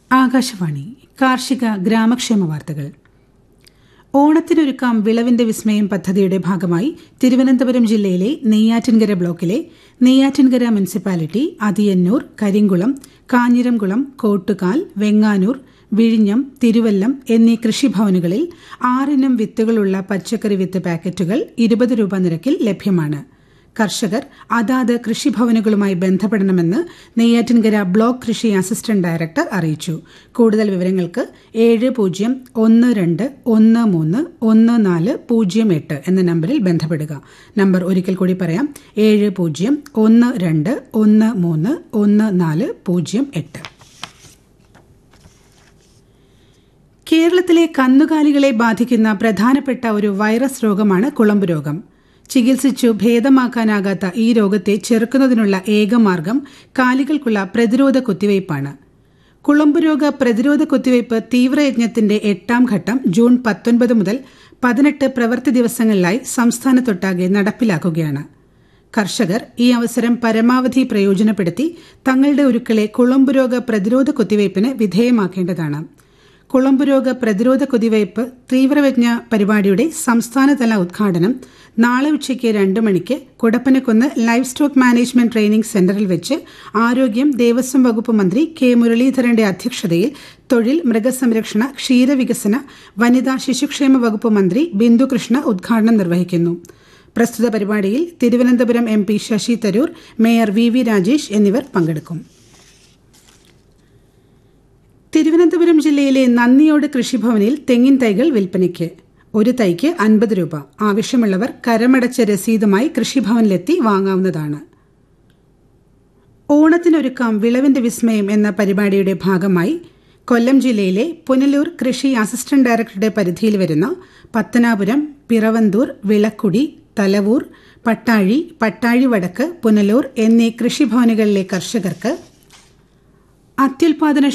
ആകാശവാണി കാർഷിക ഗ്രാമക്ഷേമ വാർത്തകൾ ഓണത്തിനൊരുക്കാം വിളവിന്റെ വിസ്മയം പദ്ധതിയുടെ ഭാഗമായി തിരുവനന്തപുരം ജില്ലയിലെ നെയ്യാറ്റിൻകര ബ്ലോക്കിലെ നെയ്യാറ്റിൻകര മുനിസിപ്പാലിറ്റി അതിയന്നൂർ കരിങ്കുളം കാഞ്ഞിരംകുളം കോട്ടുകാൽ വെങ്ങാനൂർ വിഴിഞ്ഞം തിരുവല്ലം എന്നീ കൃഷിഭവനുകളിൽ ആറിനം വിത്തുകളുള്ള പച്ചക്കറി വിത്ത് പാക്കറ്റുകൾ ഇരുപത് രൂപ നിരക്കിൽ ലഭ്യമാണ് കർഷകർ അതാത് കൃഷിഭവനുകളുമായി ബന്ധപ്പെടണമെന്ന് നെയ്യാറ്റിൻകര ബ്ലോക്ക് കൃഷി അസിസ്റ്റന്റ് ഡയറക്ടർ അറിയിച്ചു കൂടുതൽ വിവരങ്ങൾക്ക് ഏഴ് പൂജ്യം ഒന്ന് രണ്ട് ഒന്ന് മൂന്ന് ഒന്ന് നാല് പൂജ്യം എട്ട് എന്ന നമ്പറിൽ ബന്ധപ്പെടുക നമ്പർ ഒരിക്കൽ കൂടി പറയാം ഏഴ് പൂജ്യം ഒന്ന് രണ്ട് ഒന്ന് മൂന്ന് ഒന്ന് നാല് പൂജ്യം എട്ട് കേരളത്തിലെ കന്നുകാലികളെ ബാധിക്കുന്ന പ്രധാനപ്പെട്ട ഒരു വൈറസ് രോഗമാണ് കുളമ്പ് രോഗം ചികിത്സിച്ചു ഭേദമാക്കാനാകാത്ത ഈ രോഗത്തെ ചെറുക്കുന്നതിനുള്ള ഏക മാർഗം കാലികൾക്കുള്ള പ്രതിരോധ കുത്തിവയ്പ്പാണ് കുളമ്പ് രോഗ പ്രതിരോധ കുത്തിവയ്പ് തീവ്രയജ്ഞത്തിന്റെ എട്ടാം ഘട്ടം ജൂൺ പത്തൊൻപത് മുതൽ പതിനെട്ട് പ്രവൃത്തി ദിവസങ്ങളിലായി സംസ്ഥാനത്തൊട്ടാകെ നടപ്പിലാക്കുകയാണ് കർഷകർ ഈ അവസരം പരമാവധി പ്രയോജനപ്പെടുത്തി തങ്ങളുടെ ഉരുക്കളെ കുളമ്പ് രോഗ പ്രതിരോധ കുത്തിവയ്പ്പിന് വിധേയമാക്കേണ്ടതാണ് കുളമ്പ് രോഗ പ്രതിരോധ കുതിവയ്പ് തീവ്രയജ്ഞ പരിപാടിയുടെ സംസ്ഥാനതല ഉദ്ഘാടനം നാളെ ഉച്ചയ്ക്ക് രണ്ട് മണിക്ക് Kudappanakunnu life stock management training സെന്ററിൽ വെച്ച് ആരോഗ്യം ദേവസ്വം വകുപ്പ് മന്ത്രി കെ മുരളീധരന്റെ അധ്യക്ഷതയിൽ തൊഴിൽ മൃഗസംരക്ഷണ ക്ഷീരവികസന വനിതാ ശിശുക്ഷേമ വകുപ്പ് മന്ത്രി ബിന്ദുകൃഷ്ണ ഉദ്ഘാടനം നിർവഹിക്കുന്നു പ്രസ്തുത പരിപാടിയിൽ Thiruvananthapuram M P Shashi Tharoor mayor V V Rajesh എന്നിവർ പങ്കെടുക്കും തിരുവനന്തപുരം ജില്ലയിലെ നന്ദിയോട് കൃഷിഭവനിൽ തെങ്ങിൻ തൈകൾ വിൽപ്പനയ്ക്ക് ഒരു തൈക്ക് അൻപത് രൂപ ആവശ്യമുള്ളവർ കരമടച്ച രസീതുമായി കൃഷിഭവനിലെത്തി വാങ്ങാവുന്നതാണ് ഓണത്തിനൊരുക്കാം വിളവിന്റെ വിസ്മയം എന്ന പരിപാടിയുടെ ഭാഗമായി കൊല്ലം ജില്ലയിലെ പുനലൂർ കൃഷി അസിസ്റ്റന്റ് ഡയറക്ടറുടെ പരിധിയിൽ വരുന്ന പത്തനാപുരം പിറവന്തൂർ വിളക്കുടി തലവൂർ പട്ടാഴി പട്ടാഴി വടക്ക് പുനലൂർ എന്നീ കൃഷിഭവനുകളിലെ കർഷകർക്ക് അത്യുൽപാദന